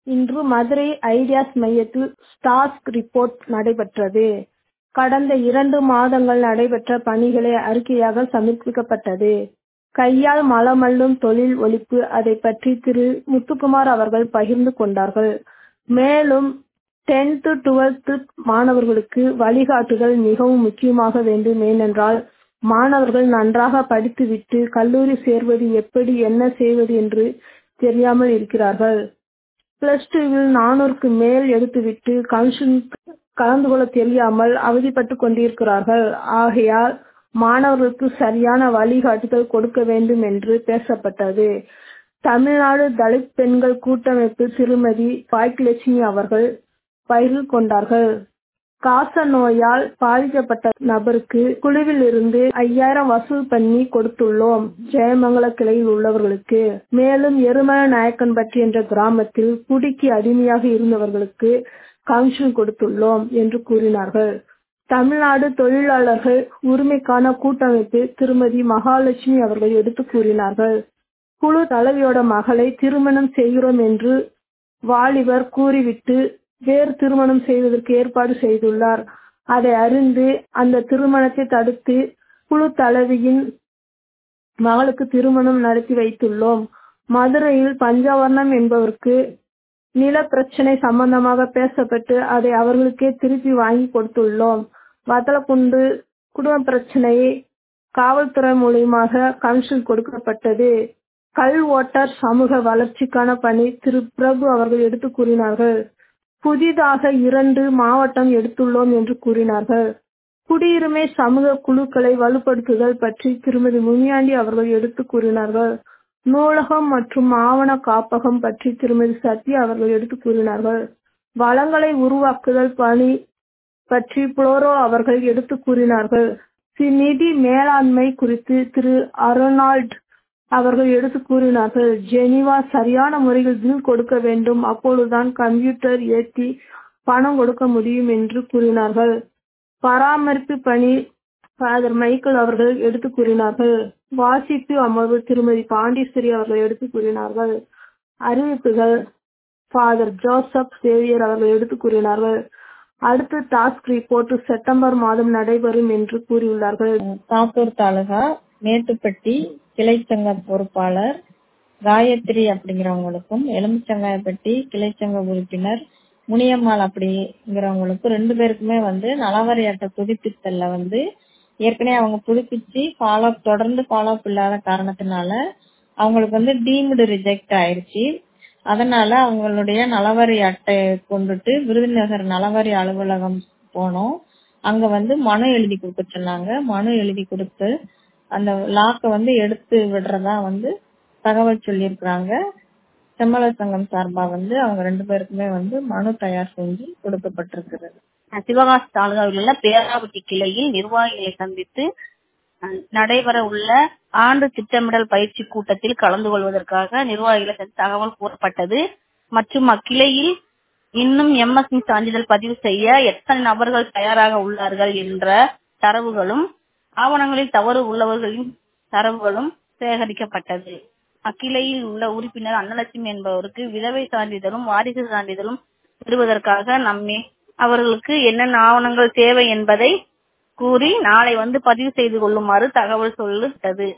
இன்று மதுரை ஐடியாஸ் மையத்தில் task report நடைபெற்றது. கடந்த இரண்டு மாதங்கள் நடைபெற்ற பணிகளை அறிக்கையாக சமர்ப்பிக்கப்பட்டது. கையால் மலமள்ளும் தொழில் ஒழிப்பு அதைப் பற்றி திரு. முத்துக்குமார் அவர்கள் பகிர்ந்து கொண்டார்கள். மேலும் டென்த் டுவெல்த் மாணவர்களுக்கு வழிகாட்டுதல் மிகவும் முக்கியமாக வேண்டும் ஏனென்றால் மாணவர்கள் நன்றாக படித்துவிட்டு கல்லூரி சேர்வது எப்படி என்ன செய்வது என்று தெரியாமல் இருக்கிறார்கள். பிளஸ் டூவில் நானூறுக்கு மேல் எடுத்துவிட்டு கவுன்சிலிங் கலந்து கொள்ள தெரியாமல் அவதிப்பட்டுக் கொண்டிருக்கிறார்கள். ஆகையால் மாணவர்களுக்கு சரியான வழிகாட்டுதல் கொடுக்க வேண்டும் என்று பேசப்பட்டது. தமிழ்நாடு தலித் பெண்கள் கூட்டமைப்பு திருமதி பாக்கியலட்சுமி அவர்கள் பகிர்ந்து கொண்டார்கள். காச நோயால் பாதிக்கப்பட்ட நபருக்கு குழுவில் இருந்து ஐயாயிரம் வசூல் பண்ணி கொடுத்துள்ளோம் ஜெயமங்கலம் கிளையில் உள்ளவர்களுக்கு. மேலும் எருமநாயக்கன்பட்டி என்ற கிராமத்தில் குடிக்கு அடிமையாக இருந்தவர்களுக்கு கவுன்சிலிங் கொடுத்துள்ளோம் என்று கூறினார்கள். தமிழ்நாடு தொழிலாளர்கள் உரிமைக்கான கூட்டமைப்பு திருமதி மகாலட்சுமி அவர்கள் எடுத்துக் கூறினார்கள். குழு தலைவியோட மகளை திருமணம் செய்கிறோம் என்று வாலிபர் கூறிவிட்டு வேறு திருமணம் செய்வதற்கு ஏற்பாடு செய்துள்ளார். அதை அறிந்து அந்த திருமணத்தை தடுத்து குழு தலைவியின் மகளுக்கு திருமணம் நடத்தி வைத்துள்ளோம். மதுரையில் பஞ்சவர்ணம் என்பவருக்கு நில பிரச்சனை சம்பந்தமாக பேசப்பட்டு அதை அவர்களுக்கே திருப்பி வாங்கி கொடுத்துள்ளோம். வத்தலக்குண்டு குடும்ப பிரச்சனையை காவல்துறை மூலியமாக கவுன்சிலிங் கொடுக்கப்பட்டது. கல் ஓட்டர் சமூக வளர்ச்சிக்கான பணி திரு. பிரபு அவர்கள் எடுத்துக் கூறினார்கள். புதிதாக இரண்டு மாவட்டம் எடுத்துள்ளோம் என்று கூறினார்கள். குடியுரிமை சமூக குழுக்களை வலுப்படுத்துதல் பற்றி திருமதி முனியாண்டி அவர்கள் எடுத்துக் கூறினார்கள். நூலகம் மற்றும் ஆவண காப்பகம் பற்றி திருமதி சத்யா அவர்கள் எடுத்துக் கூறினார்கள். வளங்களை உருவாக்குதல் பணி பற்றி புளோரோ அவர்கள் எடுத்துக் கூறினார்கள். நிதி மேலாண்மை குறித்து திரு. அர்னால்ட் அவர்கள் எடுத்துக் கூறினார்கள். ஜெனீவா சரியான முறையில் பில் கொடுக்க வேண்டும் அப்பொழுதுதான் கம்ப்யூட்டர் ஏற்றி பணம் கொடுக்க முடியும் என்று கூறினார்கள். பராமரிப்பு பணி ஃபாதர் மைக்கேல் அவர்கள் எடுத்துக் கூறினார்கள். வாசிப்பு அமர்வு திருமதி பாண்டீஸ்வரி அவர்கள் எடுத்துக் கூறினார்கள். அறிவிப்புகள் ஃபாதர் ஜோசப் சேவியர் அவர்கள் எடுத்துக் கூறினார்கள். அடுத்த டாஸ்க் ரிப்போர்ட் செப்டம்பர் மாதம் நடைபெறும் என்று கூறியுள்ளார்கள். சாத்தூர் தாலுகா மேட்டுப்பட்டி கிளைச்சங்க பொறுப்பாளர் காயத்ரி அப்படிங்கிறவங்களுக்கும் எலுமிச்சங்காயப்பட்டி கிளைச்சங்க உறுப்பினர் முனியம்மாள் அப்படிங்கிறவங்களுக்கும் ரெண்டு பேருக்குமே வந்து நலவாரி அட்டை புதுப்பித்தல்ல வந்து ஏற்கனவே அவங்க புதுப்பிச்சு ஃபாலோ தொடர்ந்து ஃபாலோ அப் இல்லாத காரணத்தினால அவங்களுக்கு வந்து டீம்டு ரிஜெக்ட் ஆயிருச்சு அதனால அவங்களுடைய நலவாரி அட்டை கொண்டுட்டு விருதுநகர் நலவாரி அலுவலகம் போனோம் அங்க வந்து மனு எழுதி கொடுக்க சொன்னாங்க மனு எழுதி கொடுத்து அந்த லாக்கை வந்து எடுத்து விடுறதா வந்து தகவல் சொல்லியிருக்கிறாங்க செம்மல சங்கம் சார்பா வந்து அவங்க ரெண்டு பேருக்குமே வந்து மனு தயார் செஞ்சு கொடுக்கப்பட்டிருக்கிறது சிவகாசி தாலுகாவில் உள்ள பேராவட்டி கிளையில் நிர்வாகிகளை சந்தித்து நடைபெற உள்ள ஆண்டு திட்டமிடல் பயிற்சி கூட்டத்தில் கலந்து கொள்வதற்காக நிர்வாகிகளை தகவல் கூறப்பட்டது மற்றும் அக்கிளையில் இன்னும் எம்எஸ்சி சான்றிதழ் பதிவு செய்ய எத்தனை நபர்கள் தயாராக உள்ளார்கள் என்ற தரவுகளும் ஆவணங்களில் தவறு உள்ளவர்களின் தரவுகளும் சேகரிக்கப்பட்டது அக்கிளையில் உள்ள உறுப்பினர் அன்னலட்சுமி என்பவருக்கு விதவை சான்றிதழும் வாரிசு சான்றிதழும் பெறுவதற்காக நம்மே அவர்களுக்கு என்னென்ன ஆவணங்கள் தேவை என்பதை கூறி நாளை வந்து பதிவு செய்து கொள்ளுமாறு தகவல் சொல்லப்பட்டது